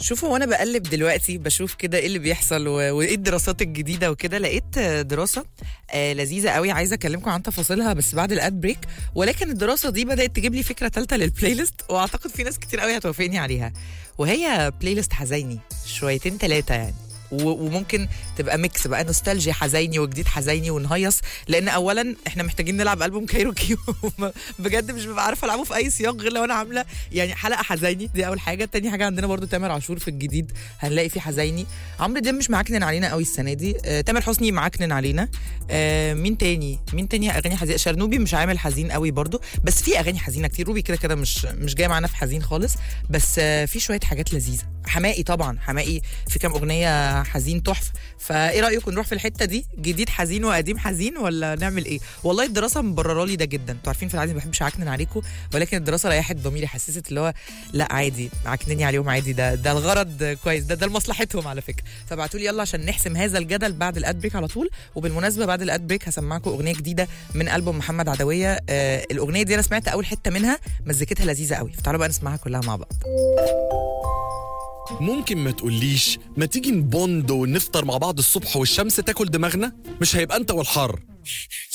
شوفوا وانا بقلب دلوقتي بشوف كده ايه اللي بيحصل و- وايه الدراسات الجديده وكده لقيت آه، دراسه آه لذيذه قوي عايزه اكلمكم عن تفاصيلها بس بعد الاد بريك ولكن الدراسه دي بدات تجيب لي فكره ثالثه للبلاي ليست واعتقد في ناس كتير قوي هتوافقني عليها وهي بلاي ليست حزيني شويتين ثلاثه يعني و- وممكن تبقى ميكس بقى نوستالجيا حزيني وجديد حزيني ونهيص لان اولا احنا محتاجين نلعب البوم كايروكي بجد مش ببقى عارفه العبه في اي سياق غير لو انا عامله يعني حلقه حزيني دي اول حاجه تاني حاجه عندنا برضو تامر عاشور في الجديد هنلاقي فيه حزيني عمرو دياب مش معكنن علينا قوي السنه دي آه تامر حسني معكنن علينا آه مين تاني مين تاني اغاني حزينه شرنوبي مش عامل حزين قوي برضو بس في اغاني حزينه كتير روبي كده كده مش مش جايه معانا في حزين خالص بس آه في شويه حاجات لذيذه حماقي طبعا حماقي في كام اغنيه حزين تحفه فايه رايكم نروح في الحته دي جديد حزين وقديم حزين ولا نعمل ايه والله الدراسه مبرره لي ده جدا انتوا عارفين في العادي ما بحبش اعكنن عليكم ولكن الدراسه ريحت ضميري حسست اللي هو لا عادي عكنني عليهم عادي ده ده الغرض كويس ده ده لمصلحتهم على فكره فابعتوا لي يلا عشان نحسم هذا الجدل بعد الاد بريك على طول وبالمناسبه بعد الاد بريك هسمعكم اغنيه جديده من البوم محمد عدويه آه الاغنيه دي انا سمعت اول حته منها مزيكتها لذيذه قوي فتعالوا بقى نسمعها كلها مع بعض ممكن ما تقوليش ما تيجي نبوند ونفطر مع بعض الصبح والشمس تاكل دماغنا مش هيبقى انت والحر